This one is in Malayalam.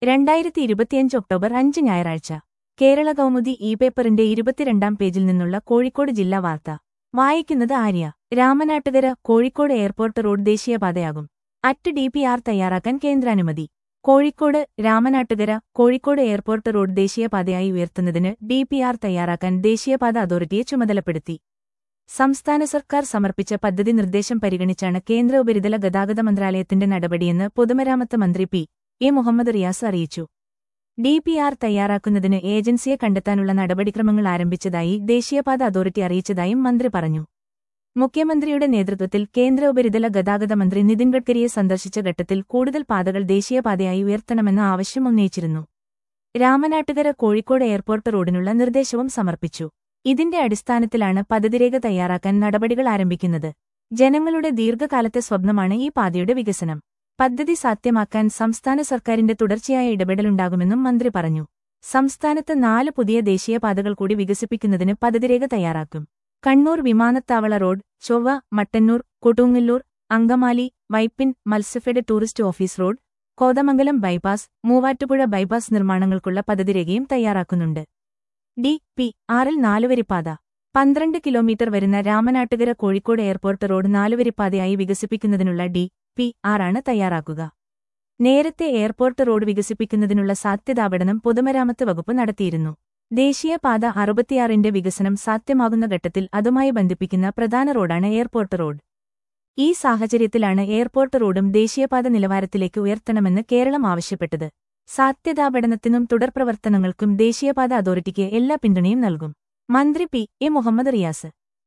രണ്ടായിരത്തി ഇരുപത്തിയഞ്ച് ഒക്ടോബർ അഞ്ച് ഞായറാഴ്ച കേരള കൗമുദി ഇ പേപ്പറിന്റെ ഇരുപത്തിരണ്ടാം പേജിൽ നിന്നുള്ള കോഴിക്കോട് ജില്ലാ വാർത്ത വായിക്കുന്നത് ആര്യ രാമനാട്ടുകര കോഴിക്കോട് എയർപോർട്ട് റോഡ് ദേശീയപാതയാകും അറ്റ് ഡി പി ആർ തയ്യാറാക്കാൻ കേന്ദ്രാനുമതി കോഴിക്കോട് രാമനാട്ടുകര കോഴിക്കോട് എയർപോർട്ട് റോഡ് ദേശീയപാതയായി ഉയർത്തുന്നതിന് ഡി പി ആർ തയ്യാറാക്കാൻ ദേശീയപാത അതോറിറ്റിയെ ചുമതലപ്പെടുത്തി സംസ്ഥാന സർക്കാർ സമർപ്പിച്ച പദ്ധതി നിർദ്ദേശം പരിഗണിച്ചാണ് കേന്ദ്ര ഉപരിതല ഗതാഗത മന്ത്രാലയത്തിന്റെ നടപടിയെന്ന് പൊതുമരാമത്ത് മന്ത്രി പി എ മുഹമ്മദ് റിയാസ് അറിയിച്ചു ഡി പി ആർ തയ്യാറാക്കുന്നതിന് ഏജൻസിയെ കണ്ടെത്താനുള്ള നടപടിക്രമങ്ങൾ ആരംഭിച്ചതായി ദേശീയപാത അതോറിറ്റി അറിയിച്ചതായും മന്ത്രി പറഞ്ഞു മുഖ്യമന്ത്രിയുടെ നേതൃത്വത്തിൽ കേന്ദ്ര ഉപരിതല ഗതാഗത മന്ത്രി നിതിൻ ഗഡ്കരിയെ സന്ദർശിച്ച ഘട്ടത്തിൽ കൂടുതൽ പാതകൾ ദേശീയപാതയായി ഉയർത്തണമെന്ന ആവശ്യം ഉന്നയിച്ചിരുന്നു രാമനാട്ടുകര കോഴിക്കോട് എയർപോർട്ട് റോഡിനുള്ള നിർദ്ദേശവും സമർപ്പിച്ചു ഇതിന്റെ അടിസ്ഥാനത്തിലാണ് പദ്ധതിരേഖ തയ്യാറാക്കാൻ നടപടികൾ ആരംഭിക്കുന്നത് ജനങ്ങളുടെ ദീർഘകാലത്തെ സ്വപ്നമാണ് ഈ പാതയുടെ വികസനം പദ്ധതി സാധ്യമാക്കാൻ സംസ്ഥാന സർക്കാരിന്റെ തുടർച്ചയായ ഇടപെടലുണ്ടാകുമെന്നും മന്ത്രി പറഞ്ഞു സംസ്ഥാനത്ത് നാല് പുതിയ ദേശീയപാതകൾ കൂടി വികസിപ്പിക്കുന്നതിന് പദ്ധതിരേഖ തയ്യാറാക്കും കണ്ണൂർ വിമാനത്താവള road Chovva Mattannur Kodungallur Angamaly Vypin Matsyafed tourist office road Kothamangalam bypass Muvattupuzha bypass നിർമ്മാണങ്ങൾക്കുള്ള പദ്ധതിരേഖയും തയ്യാറാക്കുന്നുണ്ട് ഡി പി ആറിൽ നാലുവരിപ്പാത പന്ത്രണ്ട് കിലോമീറ്റർ വരുന്ന രാമനാട്ടുകര കോഴിക്കോട് എയർപോർട്ട് റോഡ് നാലുവരിപ്പാതയായി വികസിപ്പിക്കുന്നതിനുള്ള ഡി പി ആറാണ് തയ്യാറാക്കുക നേരത്തെ എയർപോർട്ട് റോഡ് വികസിപ്പിക്കുന്നതിനുള്ള സാധ്യതാപഠനം പൊതുമരാമത്ത് വകുപ്പ് നടത്തിയിരുന്നു ദേശീയപാത അറുപത്തിയാറിന്റെ വികസനം സാധ്യമാകുന്ന ഘട്ടത്തിൽ അതുമായി ബന്ധിപ്പിക്കുന്ന പ്രധാന റോഡാണ് എയർപോർട്ട് റോഡ് ഈ സാഹചര്യത്തിലാണ് എയർപോർട്ട് റോഡും ദേശീയപാത നിലവാരത്തിലേക്ക് ഉയർത്തണമെന്ന് കേരളം ആവശ്യപ്പെട്ടത് സാധ്യതാപഠനത്തിനും തുടർപ്രവർത്തനങ്ങൾക്കും ദേശീയപാത അതോറിറ്റിക്ക് എല്ലാ പിന്തുണയും നൽകും മന്ത്രി പി എ മുഹമ്മദ് റിയാസ്